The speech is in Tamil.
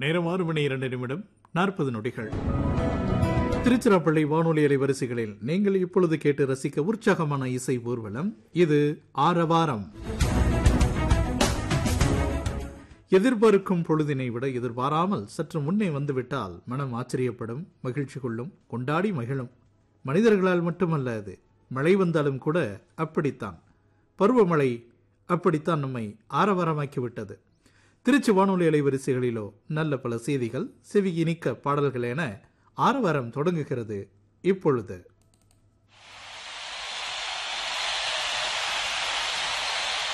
நேரம் ஆறு மணி இரண்டு நிமிடம் நாற்பது நொடிகள் திருச்சிராப்பள்ளி வானொலி அலைவரிசைகளில் நீங்கள் இப்பொழுது கேட்டு ரசிக்க உற்சாகமான இசை ஊர்வலம் இது ஆரவாரம் எதிர்பார்க்கும் பொழுதினை விட எதிர்பாராமல் சற்று முன்னே வந்துவிட்டால் மனம் ஆச்சரியப்படும் மகிழ்ச்சி கொள்ளும் கொண்டாடி மகிழும் மனிதர்களால் மட்டுமல்ல அது மழை வந்தாலும் கூட அப்படித்தான் பருவமழை அப்படித்தான் நம்மை ஆரவாரமாக்கிவிட்டது திருச்சி வானொலி அலைவரிசைகளிலோ நல்ல பல செய்திகள் செவி இனிக்க பாடல்கள் என ஆரவாரம் தொடங்குகிறது இப்பொழுது